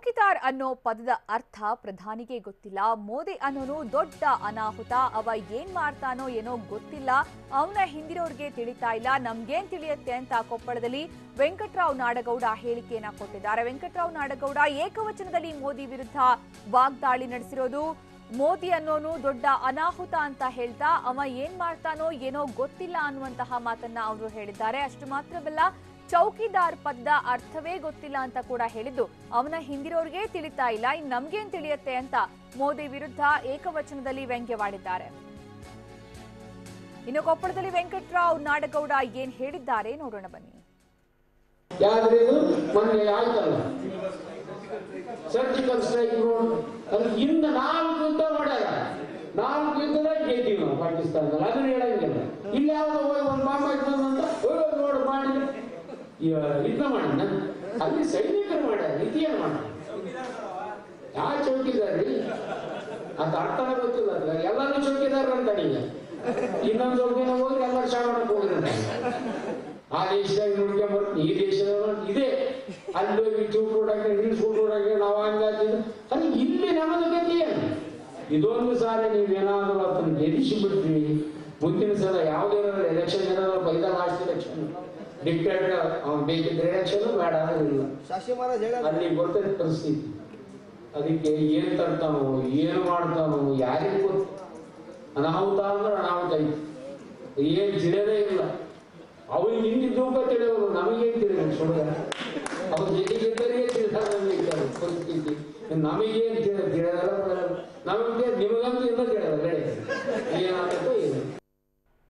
ಚೌಕಿದಾರ್ ಅನ್ನೋ ಪದದ ಅರ್ಥ ಪ್ರಧಾನಿಗೆ ಗೊತ್ತಿಲ್ಲ ಮೋದಿ ಅನ್ನೋನು ದೊಡ್ಡ ಅನಾಹುತ ಅವ ಏನ್ ಮಾಡ್ತಾನೋ ಏನೋ ಗೊತ್ತಿಲ್ಲ ಅವನ ಹಿಂದಿರೋರ್ಗೆ ತಿಳಿತಾ ಇಲ್ಲ ನಮ್ಗೇನ್ ತಿಳಿಯತ್ತೆ ಅಂತ ಕೊಪ್ಪಳದಲ್ಲಿ ವೆಂಕಟ್ರಾವ್ ನಾಡಗೌಡ ಹೇಳಿಕೆಯನ್ನ ಕೊಟ್ಟಿದ್ದಾರೆ ವೆಂಕಟ್ರಾವ್ ನಾಡಗೌಡ ಏಕವಚನದಲ್ಲಿ ಮೋದಿ ವಿರುದ್ಧ ವಾಗ್ದಾಳಿ ನಡೆಸಿರೋದು ಮೋದಿ ಅನ್ನೋನು ದೊಡ್ಡ ಅನಾಹುತ ಅಂತ ಹೇಳ್ತಾ ಅವ ಏನ್ ಮಾಡ್ತಾನೋ ಏನೋ ಗೊತ್ತಿಲ್ಲ ಅನ್ನುವಂತಹ ಮಾತನ್ನ ಅವರು ಹೇಳಿದ್ದಾರೆ ಅಷ್ಟು ಮಾತ್ರವಲ್ಲ ಚೌಕಿದಾರ್ ಪದದ ಅರ್ಥವೇ ಗೊತ್ತಿಲ್ಲ ಅಂತ ಕೂಡ ಹೇಳಿದ್ದು ಅವನ ಹಿಂದಿರೋರ್ಗೆ ತಿಳಿತಾ ಇಲ್ಲ ಇನ್ ನಮ್ಗೇನ್ ತಿಳಿಯತ್ತೆ ಅಂತ ಮೋದಿ ವಿರುದ್ಧ ಏಕವಚನದಲ್ಲಿ ವ್ಯಂಗ್ಯವಾಡಿದ್ದಾರೆ ಇನ್ನು ಕೊಪ್ಪಳದಲ್ಲಿ ವೆಂಕಟ್ರಾವ್ ನಾಡಗೌಡ ಏನ್ ಹೇಳಿದ್ದಾರೆ ನೋಡೋಣ ಬನ್ನಿ ಯಾವ್ದು ಇದು ಮೊನ್ನೆ ಆಯ್ತಲ್ಲ ಸರ್ಜಿಕಲ್ ಸ್ಟ್ರೈಕ್ ಅದು ಇನ್ನು ನಾಲ್ಕು ಯುದ್ಧ ಮಾಡ್ಯಾರ ನಾಲ್ಕು ಯುದ್ಧದಾಗ ಗೆದ್ದೀವಿ ನಾವು ಪಾಕಿಸ್ತಾನದಲ್ಲಿ ಅದನ್ನ ಹೇಳಂಗಿಲ್ಲ ಇಲ್ಲಿ ಯಾವ್ದೋ ಹೋಗಿ ಒಂದು ಬಾಂಬ್ ಹಾಕ್ತಂದ ಅಂತ ಹೋಗಿ ನೋಡು ಮಾಡಿದ್ರೆ ಯುದ್ಧ ಮಾಡಿದ ಅಲ್ಲಿ ಸೈನಿಕರು ಮಾಡ್ಯಾರ ಇತಿಹಾಸ ಮಾಡ್ಯಾರ ಯಾವ ಚೌಕಿದಾರ್ರಿ ಅಂತ ಅರ್ಥನ ಗೊತ್ತಿಲ್ಲ ಅದ್ರಾಗ ಎಲ್ಲರೂ ಚೌಕಿದಾರ ಅಂತಾನೆ ಈಗ ಇನ್ನೊಂದು ಚೌಕಿನ ಹೋದ್ರೆ ಎಲ್ಲರೂ ಶಾವಣಕ್ಕೆ ಹೋಗಿರ್ತಾರೆ ಆ ದೇಶದಾಗ ನೋಡ್ಕೊಂಬರ್ ಈ ದೇಶದಾಗ ಇದೆ ಅಲ್ಲಿ ಹೋಗಿ ಚೂಟ್ ಕೊಡಕ್ಕೆ ಇಲ್ಲಿ ಚೂಟ್ ಕೊಡಕ್ಕೆ ನಾವು ಹಂಗಾತಿದ್ದು ಅದು ಇಲ್ಲಿ ನಮ್ಮದು ಗತಿ ಏನು ಇದೊಂದು ಸಾರಿ ನೀವೇನಾದ್ರೂ ಅದನ್ನ ಗೆಲ್ಲಿಸಿ ಬಿಟ್ರಿ ಮುಂದಿನ ಸಲ ಯಾವುದೇ ಎಲೆಕ್ಷನ್ ಏನಾದ್ರು ಬೈದ ಲಾಸ್ಟ್ ಎಲೆಕ್ಷನ್ ಡಿಕ್ಟೇಟ್ ಅವ್ನು ಬೇಕಿದ್ರೆ ಎಲೆಕ್ಷನ್ ಬೇಡ ಅನ್ನೋದಿಲ್ಲ ಶಾಶಿ ಮಹಾರಾಜ್ ಹೇಳ ಅಲ್ಲಿ ಬರ್ತದೆ ಪರಿಸ್ಥಿತಿ ಅದಕ್ಕೆ ಏನ್ ತರ್ತಾನೋ ಏನು ಮಾಡ್ತಾನೋ ಯಾರಿಗೂ ಗೊತ್ತು ಅನಾಹುತ ಅಂದ್ರೆ ಅನಾಹುತ ಐತಿ ಏನ್ ತಿಳಿಯೋದೇ ಇಲ್ಲ ಅವನಿಗೆ ಹಿಂದಿದ್ದು ತಿಳಿಯೋರು ನಮಗೇನ್ ತಿಳಿಯೋದು ಸುಳ್ಳ ಅವ್ರ ಜೊತೆಗಿದ್ದರಿಗೆ ತಿಳಿದ ಪರಿಸ್ಥಿತಿ ನಮಗೇನ್ ತಿಳಿಯೋದಲ್ಲ ನಮಗೆ ನಿಮಗಂತೂ ಇಲ್ಲ ತಿಳಿಯೋದ ಏನಾಗತ್ತೋ ಏನು